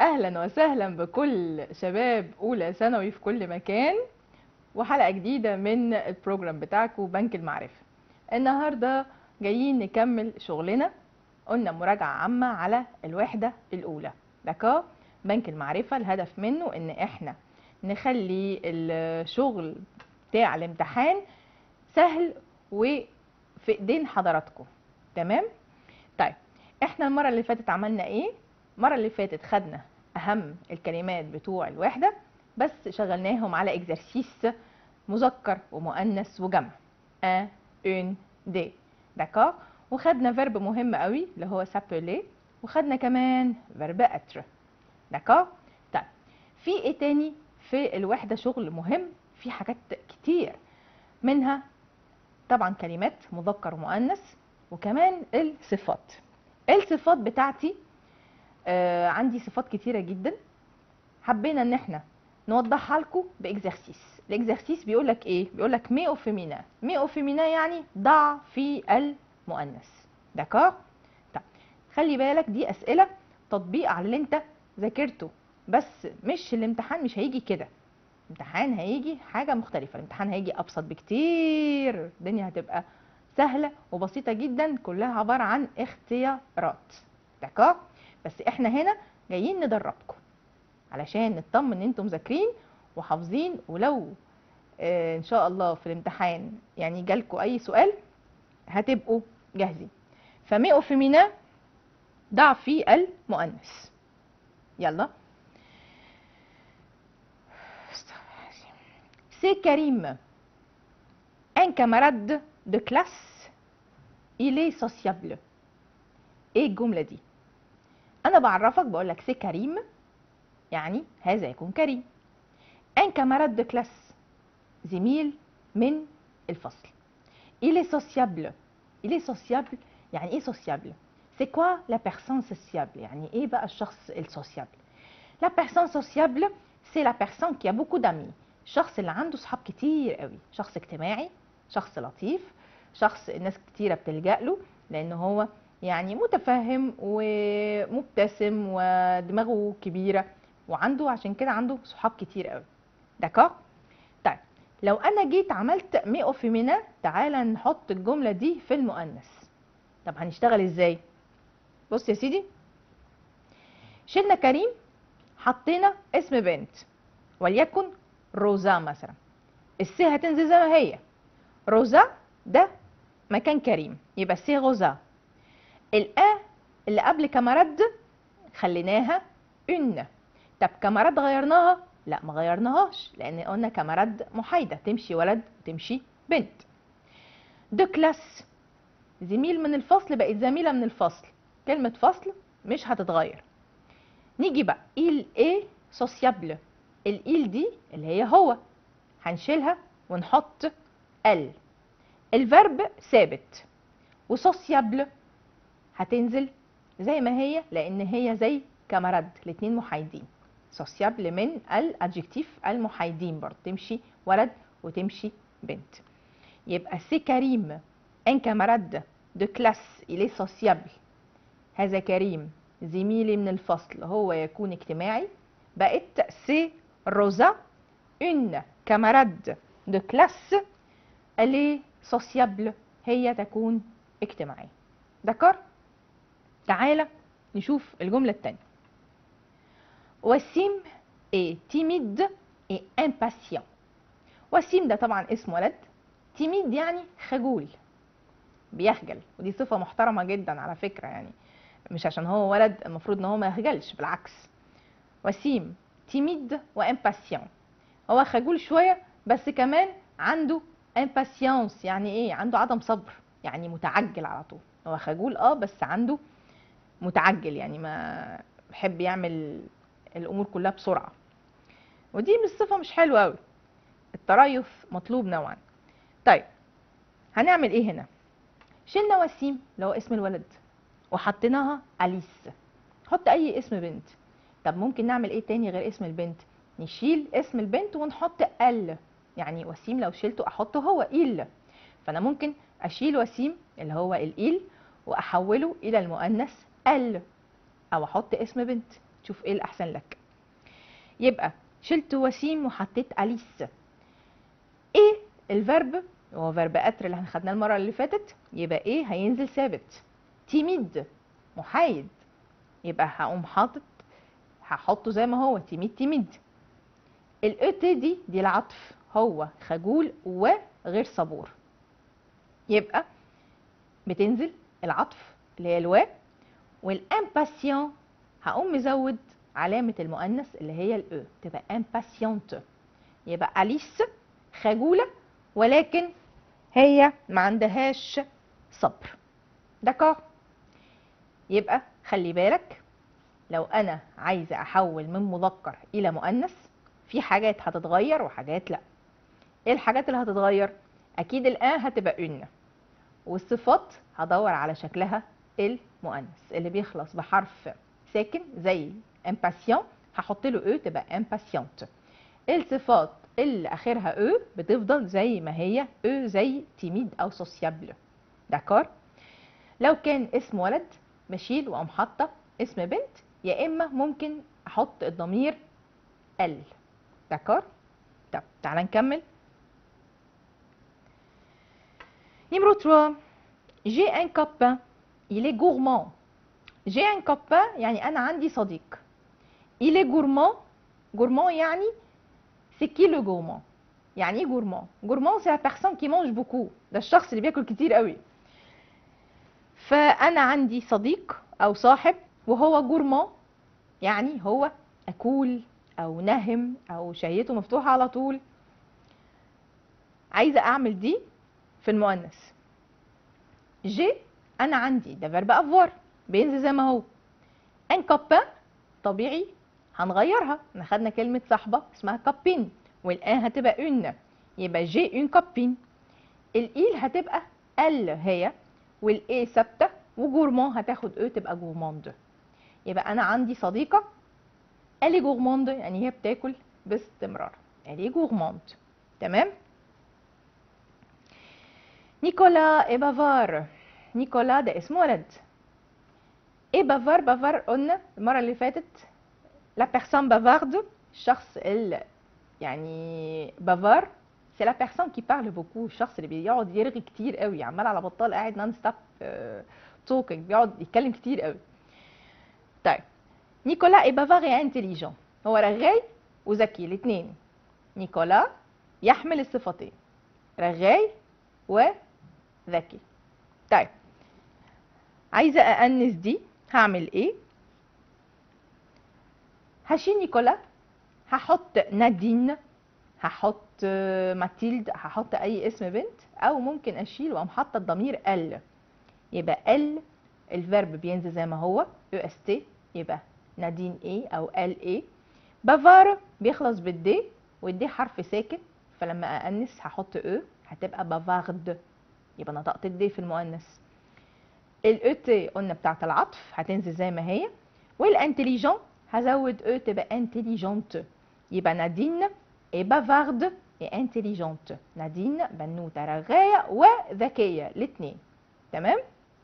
اهلا وسهلا بكل شباب اولى ثانوي في كل مكان وحلقه جديده من البروجرام بتاعكم بنك المعرفه النهارده جايين نكمل شغلنا قلنا مراجعه عامه على الوحده الاولى دكا بنك المعرفه الهدف منه ان احنا نخلي الشغل بتاع الامتحان سهل وفي ايدين حضراتكم تمام طيب احنا المره اللي فاتت عملنا ايه المره اللي فاتت خدنا اهم الكلمات بتوع الوحده بس شغلناهم على اكزرسيس مذكر ومؤنث وجمع ان اون دي داكور وخدنا فيرب مهم قوي اللي هو سابولي وخدنا كمان فيرب اتر داكور طيب في ايه تاني في الوحده شغل مهم في حاجات كتير منها طبعا كلمات مذكر ومؤنث وكمان الصفات الصفات بتاعتي آه عندي صفات كتيره جدا حبينا ان احنا نوضحها لكم باكزرسيس الاكزرسيس بيقول لك ايه بيقول لك مي او فيمينا مي او فيمينا يعني ضع في المؤنث داكور طيب خلي بالك دي اسئله تطبيق على اللي انت ذاكرته بس مش الامتحان مش هيجي كده الامتحان هيجي حاجه مختلفه الامتحان هيجي ابسط بكتير الدنيا هتبقى سهله وبسيطه جدا كلها عباره عن اختيارات داكور بس احنا هنا جايين ندربكم علشان نطمن ان انتم مذاكرين وحافظين ولو آه ان شاء الله في الامتحان يعني جالكم اي سؤال هتبقوا جاهزين فمي فيمينا ضع في المؤنث يلا C'est Karim, un camarade de classe. Il est sociable. ايه الجملة دي؟ أنا بعرفك بقول لك سي كريم يعني هذا يكون كريم. un camarade de classe زميل من الفصل. Il est sociable. Il est sociable يعني ايه sociable؟ C'est quoi la personne sociable؟ يعني ايه بقى الشخص السوسيابل؟ La personne sociable c'est la personne qui a beaucoup d'amis. الشخص اللي عنده صحاب كتير قوي شخص اجتماعي شخص لطيف شخص الناس كتيرة بتلجأ له لأن هو يعني متفهم ومبتسم ودماغه كبيرة وعنده عشان كده عنده صحاب كتير قوي دكا طيب لو أنا جيت عملت مي فيمينا تعالى نحط الجملة دي في المؤنث طب هنشتغل ازاي بص يا سيدي شلنا كريم حطينا اسم بنت وليكن روزا مثلا السي هتنزل زي ما هي روزا ده مكان كريم يبقى السي روزا الأ اللي قبل كامارد خليناها ان طب كامارد غيرناها لا ما غيرناهاش لان قلنا كامارد محايده تمشي ولد وتمشي بنت دو كلاس زميل من الفصل بقت زميله من الفصل كلمه فصل مش هتتغير نيجي بقى il est sociable الايل دي اللي هي هو هنشيلها ونحط ال الفرب ثابت وسوسيابل هتنزل زي ما هي لان هي زي كامارد الاتنين محايدين سوسيابل من الادجكتيف المحايدين برضه تمشي ولد وتمشي بنت يبقى سي كريم ان كامارد دو كلاس الي سوسيابل هذا كريم زميلي من الفصل هو يكون اجتماعي بقت سي روزا une camarade de classe elle est sociable هي تكون اجتماعية دكار تعالى نشوف الجملة التانية وسيم est timide et impatient وسيم ده طبعا اسم ولد تيميد يعني خجول بيخجل ودي صفة محترمة جدا على فكرة يعني مش عشان هو ولد المفروض ان هو ما يخجلش بالعكس وسيم تيميد وامباسيون هو خجول شويه بس كمان عنده امباسيونس يعني ايه عنده عدم صبر يعني متعجل على طول هو خجول اه بس عنده متعجل يعني ما بيحب يعمل الامور كلها بسرعه ودي مش صفه مش حلوه قوي التريث مطلوب نوعا طيب هنعمل ايه هنا شلنا وسيم اللي هو اسم الولد وحطيناها اليس حط اي اسم بنت طب ممكن نعمل ايه تاني غير اسم البنت نشيل اسم البنت ونحط ال يعني وسيم لو شلته احطه هو إيل فانا ممكن اشيل وسيم اللي هو الإيل واحوله الى المؤنث ال او احط اسم بنت تشوف ايه الاحسن لك يبقى شلت وسيم وحطيت اليس ايه الفيرب هو فيرب اتر اللي خدناه المره اللي فاتت يبقى ايه هينزل ثابت تيميد محايد يبقى هقوم حاطط هحطه زي ما هو تيميد تيميد الاو تي دي دي العطف هو خجول وغير صبور يبقى بتنزل العطف اللي هي الوا والامباسيون هقوم مزود علامة المؤنث اللي هي الاو تبقى امباسيونت يبقى أليس خجولة ولكن هي ما عندهاش صبر دكار يبقى خلي بالك لو انا عايزه احول من مذكر الى مؤنث في حاجات هتتغير وحاجات لا ايه الحاجات اللي هتتغير اكيد الان هتبقى ان والصفات هدور على شكلها المؤنث اللي بيخلص بحرف ساكن زي impatient هحط له او تبقى impatiente الصفات اللي اخرها او بتفضل زي ما هي او زي تيميد او سوسيابل داكور لو كان اسم ولد بشيل واقوم حاطه اسم بنت يا اما ممكن احط الضمير ال داكور طب تعالى نكمل Numéro 3 J'ai un copain il est gourmand J'ai un copain يعني انا عندي صديق Il est gourmand gourmand يعني c'est qui le gourmand يعني ايه gourmand gourmand c'est la personne qui mange beaucoup ده الشخص اللي بياكل كتير قوي فانا عندي صديق او صاحب وهو gourmand يعني هو اكول او نهم او شهيته مفتوحه على طول عايزه اعمل دي في المؤنث جي انا عندي ده فيرب افوار بينزل زي ما هو ان كابا طبيعي هنغيرها احنا خدنا كلمه صاحبه اسمها كابين والان هتبقى اون يبقى جي اون كابين الايل هتبقى ال هي والاي ثابته وجورمون هتاخد او تبقى جورموند يبقى انا عندي صديقه الي جورموند يعني هي بتاكل باستمرار الي جورموند تمام نيكولا اي بافار نيكولا ده اسم ولد ايه بافار بافار قلنا المره اللي فاتت لا بيرسون بافارد الشخص اللي يعني بافار سي لا بيرسون كي بارل بوكو الشخص اللي بيقعد يرغي كتير قوي عمال على بطال قاعد نون ستوب توكينج بيقعد يتكلم كتير قوي طيب نيكولا اي بافار اي انتليجون هو رغاي وذكي الاثنين نيكولا يحمل الصفتين رغاي وذكي طيب عايزه اانس دي هعمل ايه هشيل نيكولا هحط نادين هحط ماتيلد هحط اي اسم بنت او ممكن اشيل واقوم حاطه الضمير ال يبقى ال الفيرب بينزل زي ما هو او اس تي يبقى نادين ايه او ال ايه بافار بيخلص بالدي والدي حرف ساكن فلما اانس هحط او هتبقى بافارد يبقى نطقت الدي في المؤنث الاو تي قلنا بتاعت العطف هتنزل زي ما هي والانتليجون هزود او تبقى انتليجونت يبقى نادين اي بافارد اي انتليجونت نادين بنوته رغايه وذكيه الاثنين تمام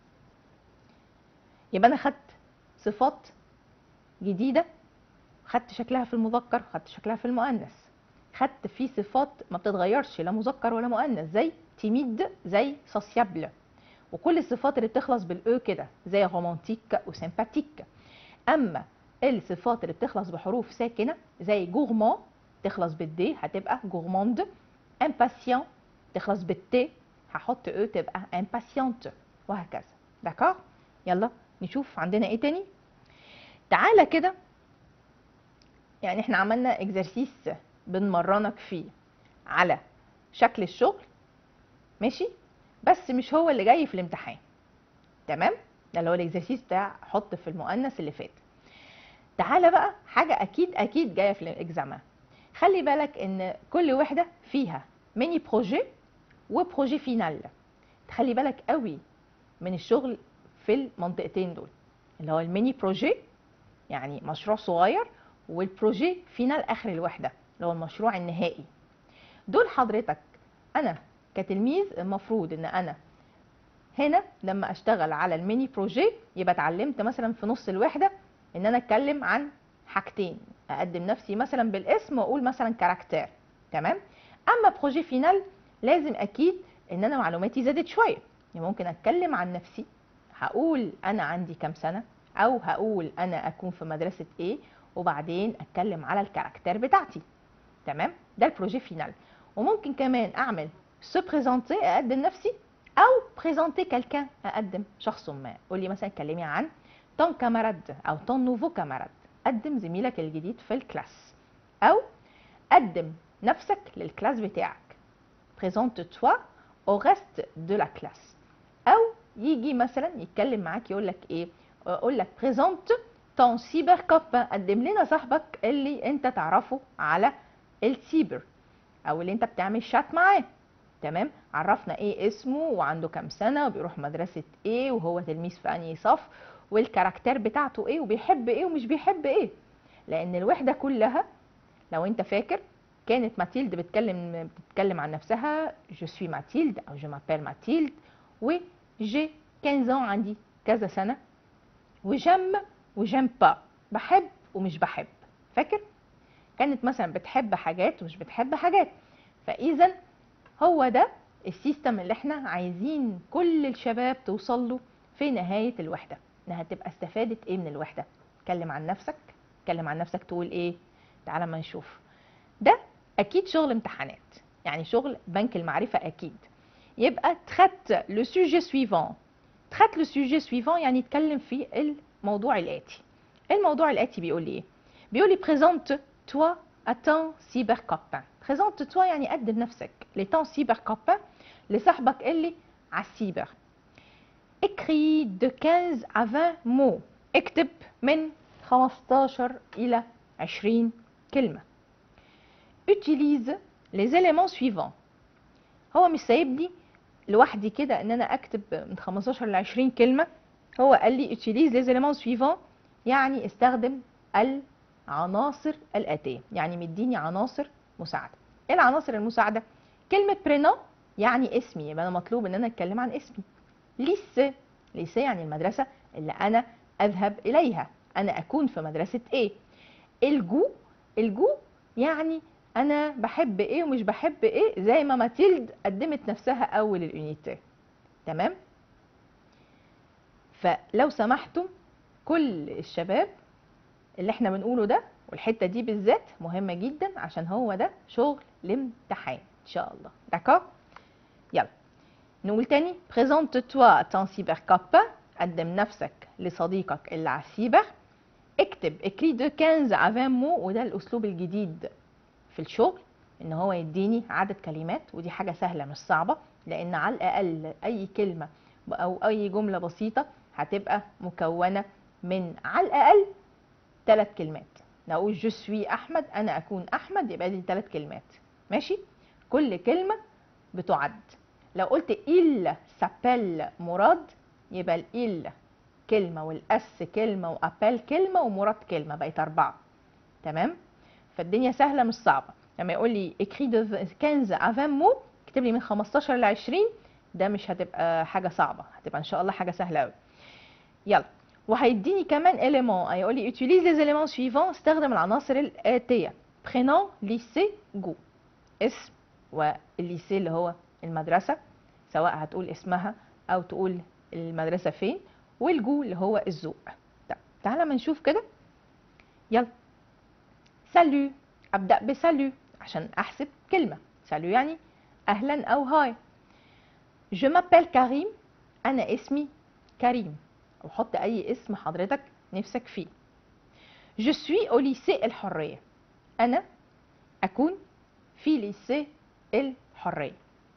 يبقى انا خدت صفات جديده خدت شكلها في المذكر خدت شكلها في المؤنث خدت في صفات ما بتتغيرش لا مذكر ولا مؤنث زي تيميد زي سوسيابل وكل الصفات اللي بتخلص بالاو كده زي رومانتيك وسيمباتيك اما الصفات اللي بتخلص بحروف ساكنه زي جورمون تخلص بالدي هتبقى جورموند امباسيون تخلص بالتي هحط او تبقى امباسيونت وهكذا داكور يلا نشوف عندنا ايه تاني تعالى كده يعني احنا عملنا اكزرسيس بنمرنك فيه على شكل الشغل ماشي بس مش هو اللي جاي في الامتحان تمام ده اللي هو الاكزرسيس بتاع حط في المؤنث اللي فات تعالى بقى حاجه اكيد اكيد جايه في الاكزامان خلي بالك ان كل وحده فيها ميني بروجي وبروجي فينال تخلي بالك قوي من الشغل في المنطقتين دول اللي هو الميني بروجي يعني مشروع صغير والبروجي فينال اخر الوحده اللي هو المشروع النهائي دول حضرتك انا كتلميذ المفروض ان انا هنا لما اشتغل على الميني بروجي يبقى اتعلمت مثلا في نص الوحده ان انا اتكلم عن حاجتين اقدم نفسي مثلا بالاسم واقول مثلا كاركتير تمام اما بروجي فينال لازم اكيد ان انا معلوماتي زادت شويه يعني ممكن اتكلم عن نفسي هقول انا عندي كام سنه او هقول انا اكون في مدرسه ايه وبعدين اتكلم على الكاركتير بتاعتي تمام ده البروجي فينال وممكن كمان اعمل سو بريزونتي اقدم نفسي او بريزونتي كالكان اقدم شخص ما قولي مثلا اتكلمي عن ton camarade او ton nouveau camarade قدم زميلك الجديد في الكلاس او قدم نفسك للكلاس بتاعك présente toi au reste de la classe او يجي مثلا يتكلم معاك يقول لك ايه يقول لك présente ton cyber copain قدم لنا صاحبك اللي انت تعرفه على السيبر او اللي انت بتعمل شات معاه تمام عرفنا ايه اسمه وعنده كام سنه وبيروح مدرسه ايه وهو تلميذ في انهي صف والكاركتير بتاعته ايه وبيحب ايه ومش بيحب ايه لان الوحده كلها لو انت فاكر كانت ماتيلد بتتكلم بتتكلم عن نفسها جو سوي ماتيلد او جو مابيل ماتيلد و جي 15 ans عندي كذا سنه وجم وجم با بحب ومش بحب فاكر كانت مثلا بتحب حاجات ومش بتحب حاجات فاذا هو ده السيستم اللي احنا عايزين كل الشباب توصل له في نهايه الوحده انها تبقى استفادت ايه من الوحده اتكلم عن نفسك اتكلم عن نفسك تقول ايه تعالى ما نشوف ده اكيد شغل امتحانات يعني شغل بنك المعرفه اكيد يبقى تخت لو سوجي سويفون تخت لو سوجي سويفون يعني اتكلم في الموضوع الاتي الموضوع الاتي بيقول لي ايه بيقول لي بريزونت توا اتان سيبر كوبان بريزونت توا يعني قدم نفسك لتان سيبر كوبان لصاحبك اللي على السيبر écris de 15 à 20 mots اكتب من 15 إلى 20 كلمة utilise les éléments suivants هو مش سايبني لوحدي كده ان انا اكتب من 15 ل 20 كلمة هو قال لي utilise les éléments suivants يعني استخدم العناصر الآتية يعني مديني عناصر مساعدة ايه العناصر المساعدة كلمة برينو يعني اسمي يبقى انا مطلوب ان انا اتكلم عن اسمي ليسي ليسي يعني المدرسة اللي أنا أذهب إليها أنا أكون في مدرسة إيه الجو الجو يعني أنا بحب إيه ومش بحب إيه زي ما ماتيلد قدمت نفسها أول اليونيتي تمام فلو سمحتم كل الشباب اللي احنا بنقوله ده والحتة دي بالذات مهمة جدا عشان هو ده شغل الامتحان إن شاء الله داكور يلا نقول تاني بريزونت توا تان سيبر كوبا قدم نفسك لصديقك اللي على السيبر اكتب اكري دو 15 ا 20 مو وده الاسلوب الجديد في الشغل ان هو يديني عدد كلمات ودي حاجه سهله مش صعبه لان على الاقل اي كلمه او اي جمله بسيطه هتبقى مكونه من على الاقل ثلاث كلمات نقول جو سوي احمد انا اكون احمد يبقى دي ثلاث كلمات ماشي كل كلمه بتعد لو قلت إل سابيل مراد يبقى الإل كلمة والأس كلمة وأبال كلمة ومراد كلمة بقت أربعة تمام فالدنيا سهلة مش صعبة لما يقول لي اكري دو 15 ا 20 مو اكتب لي من 15 ل 20 ده مش هتبقى حاجة صعبة هتبقى إن شاء الله حاجة سهلة أوي يلا وهيديني كمان إيليمون هيقول لي utilize les éléments suivants استخدم العناصر الآتية prénom lycée جو اسم والليسيه اللي هو المدرسة سواء هتقول اسمها أو تقول المدرسة فين والجو اللي هو الذوق طب تعالى ما نشوف كده يلا سالو أبدأ بسالو عشان أحسب كلمة سالو يعني أهلا أو هاي Je m'appelle كريم أنا اسمي كريم وحط أي اسم حضرتك نفسك فيه Je suis au lycée الحرية أنا أكون في ليسيه الحرية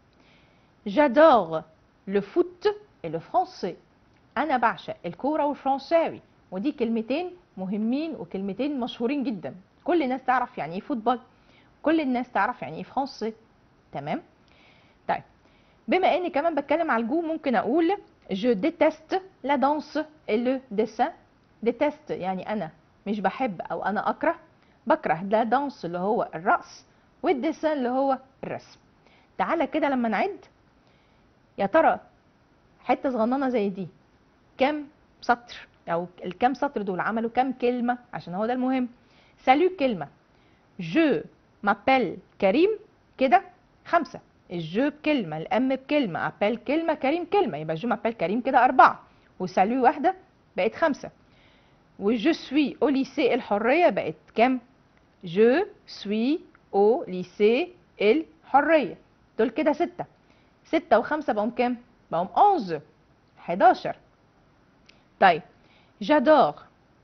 J'adore le foot et le français أنا بعشق الكورة والفرنساوي ودي كلمتين مهمين وكلمتين مشهورين جدا كل الناس تعرف يعني ايه فوتبول كل الناس تعرف يعني ايه فرنسي تمام طيب بما اني كمان بتكلم على الجو ممكن اقول je déteste la danse et le dessin déteste يعني انا مش بحب او انا اكره بكره لا دانس اللي هو الرقص والديسان اللي هو الرسم تعالى كده لما نعد يا ترى حته صغننه زي دي كام سطر او الكام سطر دول عملوا كام كلمه عشان هو ده المهم سالو كلمه جو مابيل كريم كده خمسه الجو بكلمه الام بكلمه ابل كلمه كريم كلمه يبقى جو مابيل كريم كده اربعه وسالو واحده بقت خمسه وجو سوي او ليسي الحريه بقت كام جو سوي او ليسي الحريه دول كده ستة ستة وخمسة بقوا كام؟ بقوا 11 11 طيب جادور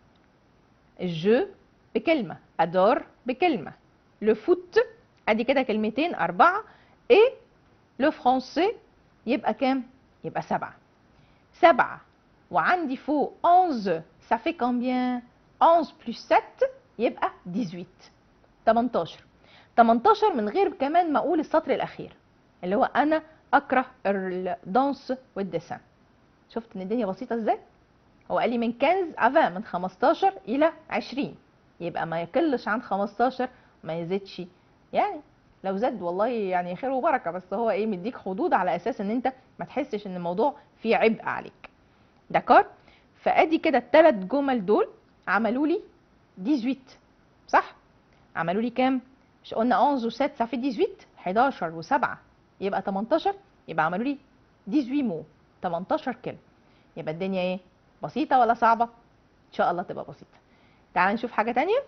الجو بكلمة أدور بكلمة لو فوت ادي كده كلمتين أربعة ايه لو فرونسي يبقى كام؟ يبقى سبعة سبعة وعندي فوق 11 ça fait combien 11 plus 7 يبقى 18 18 18 من غير كمان ما اقول السطر الاخير اللي هو انا اكره الدانس والديسان شفت ان الدنيا بسيطه ازاي هو قال لي من 15 افا من 15 الى 20 يبقى ما يقلش عن 15 ما يزيدش يعني لو زاد والله يعني خير وبركه بس هو ايه مديك حدود على اساس ان انت ما تحسش ان الموضوع فيه عبء عليك دكار فادي كده الثلاث جمل دول عملوا لي 18 صح عملوا لي كام مش قلنا 11 و7 ça fait 18 11 و7 يبقى 18 يبقى عملوا لي 18 مو 18 كلمه يبقى الدنيا ايه بسيطه ولا صعبه ان شاء الله تبقى بسيطه تعال نشوف حاجه تانية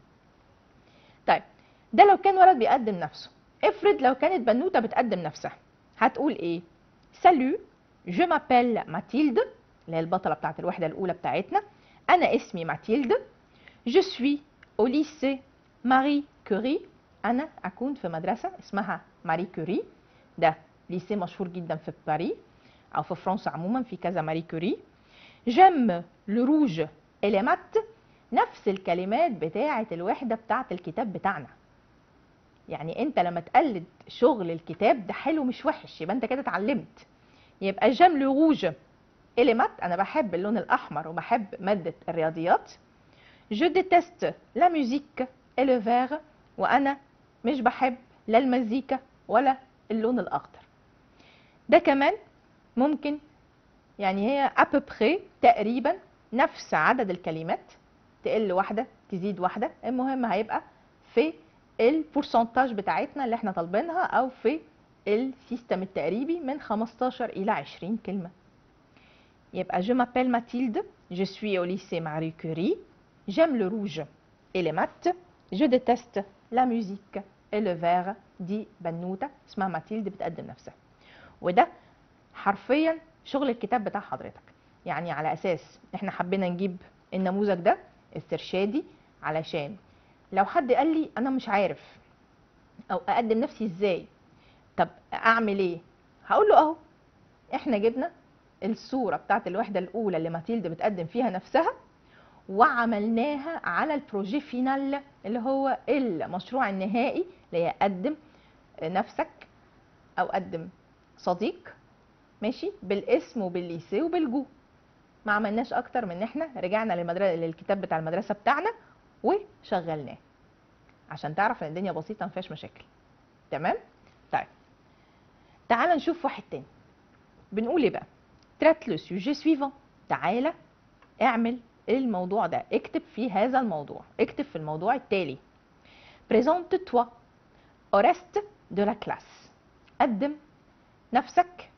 طيب ده لو كان ولد بيقدم نفسه افرض لو كانت بنوته بتقدم نفسها هتقول ايه سالو جو مابيل ماتيلد اللي هي البطله بتاعت الوحده الاولى بتاعتنا انا اسمي ماتيلد جو سوي au lycée ماري كوري انا اكون في مدرسه اسمها ماري كوري ده ليسي مشهور جدا في باريس او في فرنسا عموما في كذا ماري كوري جيم لو روج et مات نفس الكلمات بتاعه الوحده بتاعه الكتاب بتاعنا يعني انت لما تقلد شغل الكتاب ده حلو مش وحش يبقى انت كده اتعلمت يبقى جيم لو روج et مات انا بحب اللون الاحمر وبحب ماده الرياضيات جو ديتست لا ميوزيك et le vert وانا مش بحب لا المزيكا ولا اللون الاخضر ده كمان ممكن يعني هي ابوبخي تقريبا نفس عدد الكلمات تقل واحده تزيد واحده المهم هيبقى في البورسنتاج بتاعتنا اللي احنا طالبينها او في السيستم التقريبي من 15 الى 20 كلمه يبقى je m'appelle Mathilde je suis au lycée Marie Curie j'aime le rouge et les maths je déteste la musique et le vert دي بنوته اسمها ماتيلد بتقدم نفسها وده حرفيا شغل الكتاب بتاع حضرتك يعني على اساس احنا حبينا نجيب النموذج ده استرشادي علشان لو حد قال لي انا مش عارف او اقدم نفسي ازاي طب اعمل ايه هقول له اهو احنا جبنا الصوره بتاعت الوحده الاولى اللي ماتيلد بتقدم فيها نفسها وعملناها على البروجي فينال اللي هو المشروع النهائي اللي هي قدم نفسك او قدم صديق ماشي بالاسم وبالليسي وبالجو ما عملناش اكتر من ان احنا رجعنا للمدرسه للكتاب بتاع المدرسه بتاعنا وشغلناه عشان تعرف ان الدنيا بسيطه ما فيهاش مشاكل تمام طيب تعال نشوف واحد تاني بنقول ايه بقى ترات لو سوجي سويفون تعالى اعمل الموضوع ده اكتب في هذا الموضوع اكتب في الموضوع التالي بريزونت توا au reste de la classe قدم نفسك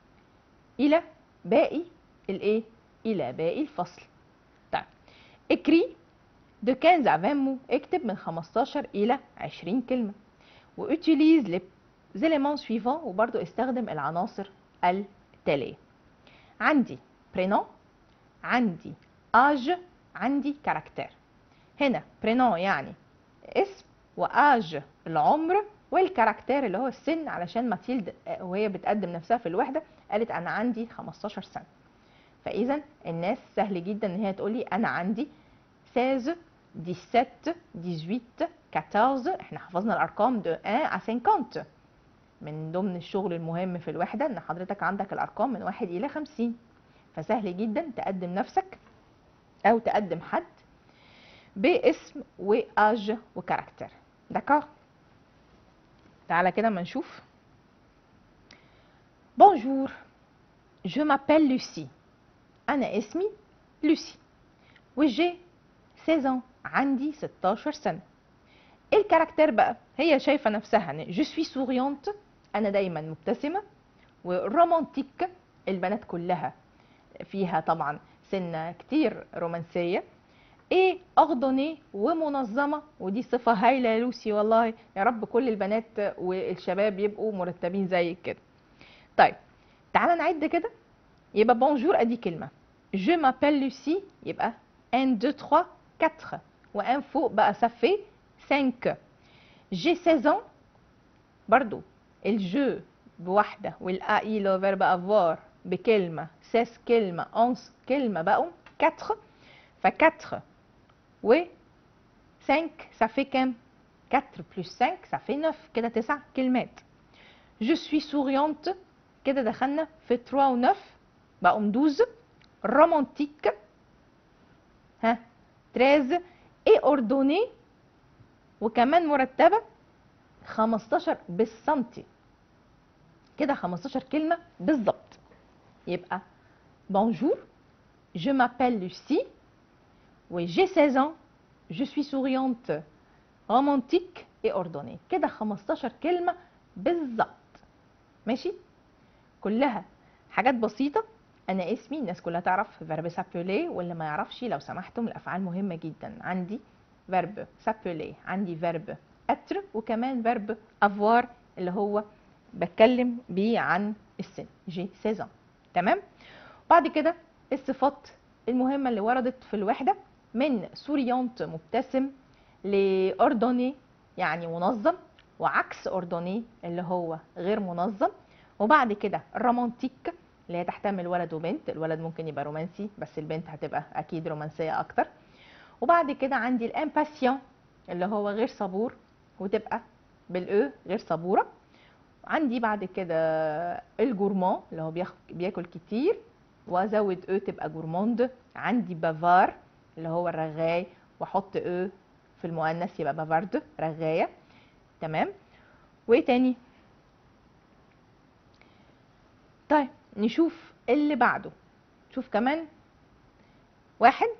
الى باقي الايه الى باقي الفصل طيب اكري de 15 à 20 mots اكتب من 15 الى 20 كلمه وutilize les éléments suivants وبرضو استخدم العناصر التاليه عندي prénom عندي âge عندي كاركتير هنا prénom يعني اسم واج العمر والكاركتير اللي هو السن علشان ماتيلد وهي بتقدم نفسها في الوحده قالت انا عندي 15 سنه فاذا الناس سهل جدا ان هي تقول لي انا عندي 16 17 18 14 احنا حفظنا الارقام دو 1 à 50 من ضمن الشغل المهم في الوحده ان حضرتك عندك الارقام من 1 الى 50 فسهل جدا تقدم نفسك او تقدم حد باسم واج وكاركتر داكور تعالى كده ما نشوف بونجور جو مابيل لوسي انا اسمي لوسي وجي 16 ans عندي 16 سنة الكاركتير بقى هي شايفة نفسها ان جو سوي سوريونت انا دايما مبتسمة ورومانتيك البنات كلها فيها طبعا سنة كتير رومانسية ايه اغضني ومنظمة ودي صفة هايلة يا لوسي والله يا رب كل البنات والشباب يبقوا مرتبين زيك كده طيب تعالى نعد كده يبقى بونجور ادي كلمة je m'appelle لوسي يبقى 1 2 3 4 وان فوق بقى صفي 5 j'ai 16 ans برضو الجو بواحدة والاي لو فيرب افوار بكلمة 16 كلمة 11 كلمة بقوا 4 ف 4 و 5 ça fait كام 4 plus 5 ça fait 9 كده 9 كلمات je suis souriante كده دخلنا في 3 و 9 بقوا 12 romantique ها 13 et ordonnée وكمان مرتبة 15 بالسنتي كده 15 كلمة بالظبط يبقى bonjour je m'appelle Lucie oui j'ai 16 ans je suis souriante romantique et ordonnée كده 15 كلمة بالظبط ماشي كلها حاجات بسيطة أنا اسمي الناس كلها تعرف فيرب سابولي واللي ما يعرفش لو سمحتم الأفعال مهمة جدا عندي فيرب سابولي عندي فيرب اتر وكمان فيرب افوار اللي هو بتكلم بيه عن السن جي سيزون تمام بعد كده الصفات المهمة اللي وردت في الوحدة من سوريونت مبتسم لأردني يعني منظم وعكس أردني اللي هو غير منظم وبعد كده رومانتيك اللي هي تحتمل ولد وبنت الولد ممكن يبقى رومانسي بس البنت هتبقى أكيد رومانسية أكتر وبعد كده عندي الامباسيون اللي هو غير صبور وتبقى بالاو غير صبوره عندي بعد كده الجورمون اللي هو بياخ- بياكل كتير وازود او تبقى جورموند عندي بافار اللي هو الرغاي واحط او في المؤنث يبقى بافارد رغايه تمام وايه تاني طيب نشوف اللي بعده شوف كمان واحد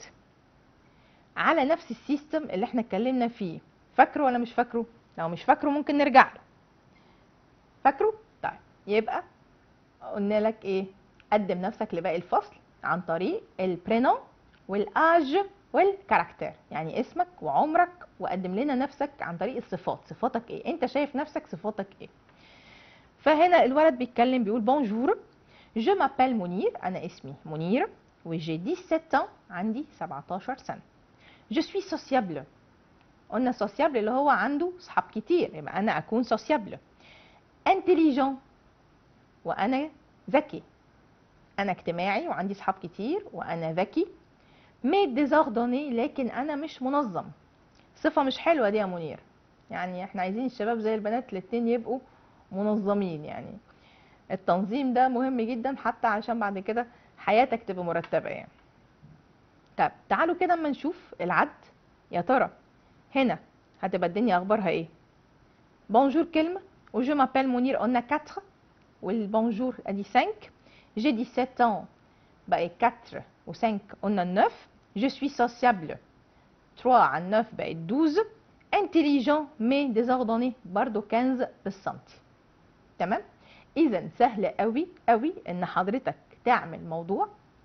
على نفس السيستم اللي احنا اتكلمنا فيه فاكره ولا مش فاكره لو مش فاكره ممكن نرجع له فاكره طيب يبقى قلنا لك ايه قدم نفسك لباقي الفصل عن طريق البرينوم والاج والكاركتير يعني اسمك وعمرك وقدم لنا نفسك عن طريق الصفات صفاتك ايه انت شايف نفسك صفاتك ايه فهنا الولد بيتكلم بيقول بونجور جو مابيل منير انا اسمي منير وجي 17 ans عندي 17 سنه جو سوي سوسيابل قلنا سوسيابل اللي هو عنده صحاب كتير يبقى انا اكون سوسيابل انتليجون وانا ذكي انا اجتماعي وعندي صحاب كتير وانا ذكي مي ديزوردوني لكن انا مش منظم صفة مش حلوة دي يا منير يعني احنا عايزين الشباب زي البنات الاتنين يبقوا منظمين يعني التنظيم ده مهم جدا حتى عشان بعد كده حياتك تبقى مرتبة يعني طب تعالوا كده اما نشوف العد يا ترى هنا هتبقى الدنيا اخبارها ايه بونجور كلمة وجو مابيل منير قلنا 4 والبونجور ادي 5 جي 17 ans بقى 4 و5 قلنا 9 جو سوي سوسيابل 3 عن 9 بقت 12 انتليجون مي ديزوردوني برضو 15 بالسنتي تمام اذا سهل قوي قوي ان حضرتك تعمل موضوع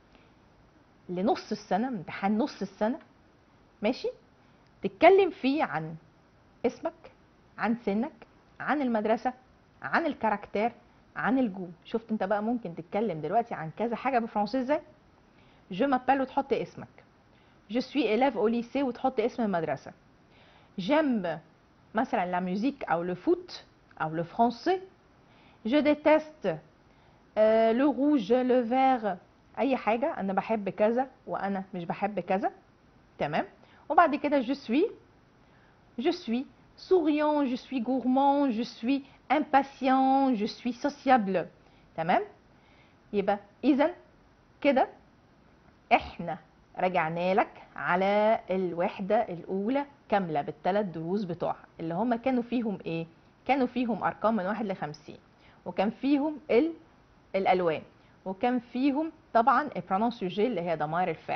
لنص السنه امتحان نص السنه ماشي تتكلم فيه عن اسمك عن سنك عن المدرسه عن الكاركتير عن الجو شفت انت بقى ممكن تتكلم دلوقتي عن كذا حاجه بالفرنسي ازاي جو مابيل وتحط اسمك جو سوي élève au lycée وتحط اسم المدرسه جيم مثلا لا ميوزيك او لو فوت او لو فرونسي جو ديتست لو روج لو فير اي حاجه انا بحب كذا وانا مش بحب كذا تمام وبعد كده جو سوي je suis souriant je suis gourmand je suis impatient je suis sociable تمام يبقى اذا كده احنا رجعنا لك على الوحدة الأولى كاملة بالثلاث دروس بتوعها اللي هم كانوا فيهم إيه؟ كانوا فيهم أرقام من واحد لخمسين وكان فيهم ال... الألوان وكان فيهم طبعا البرونون سوجي اللي هي ضمائر الفاعل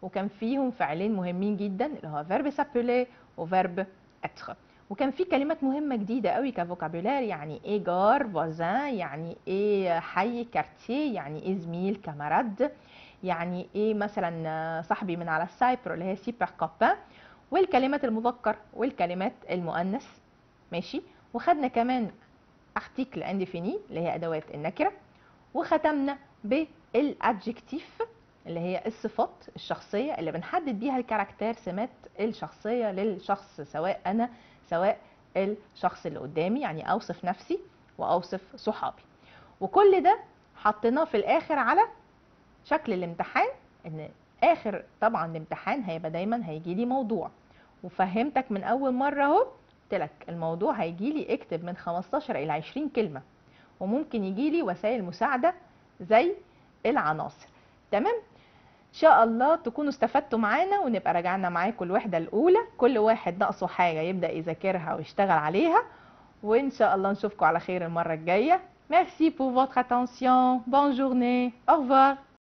وكان فيهم فعلين مهمين جدا اللي هو فيرب سابولي وفيرب اتر وكان في كلمات مهمة جديدة قوي كفوكابولار يعني ايه جار فوزان يعني ايه حي كارتيه يعني ايه زميل كاماراد يعني ايه مثلا صاحبي من على السايبر اللي هي سيبر كوبان والكلمات المذكر والكلمات المؤنث ماشي وخدنا كمان ارتيكل انديفيني اللي هي ادوات النكره وختمنا بالادجكتيف اللي هي الصفات الشخصيه اللي بنحدد بيها الكاركتير سمات الشخصيه للشخص سواء انا سواء الشخص اللي قدامي يعني اوصف نفسي واوصف صحابي وكل ده حطيناه في الاخر على شكل الامتحان ان اخر طبعا الامتحان هيبقى دايما هيجي لي موضوع وفهمتك من اول مره اهو قلت لك الموضوع هيجي لي اكتب من 15 الى 20 كلمه وممكن يجي لي وسائل مساعده زي العناصر تمام ان شاء الله تكونوا استفدتوا معانا ونبقى راجعنا معاكم الوحده الاولى كل واحد ناقصه حاجه يبدا يذاكرها ويشتغل عليها وان شاء الله نشوفكم على خير المره الجايه Merci pour votre attention. Bonne journée. Au revoir.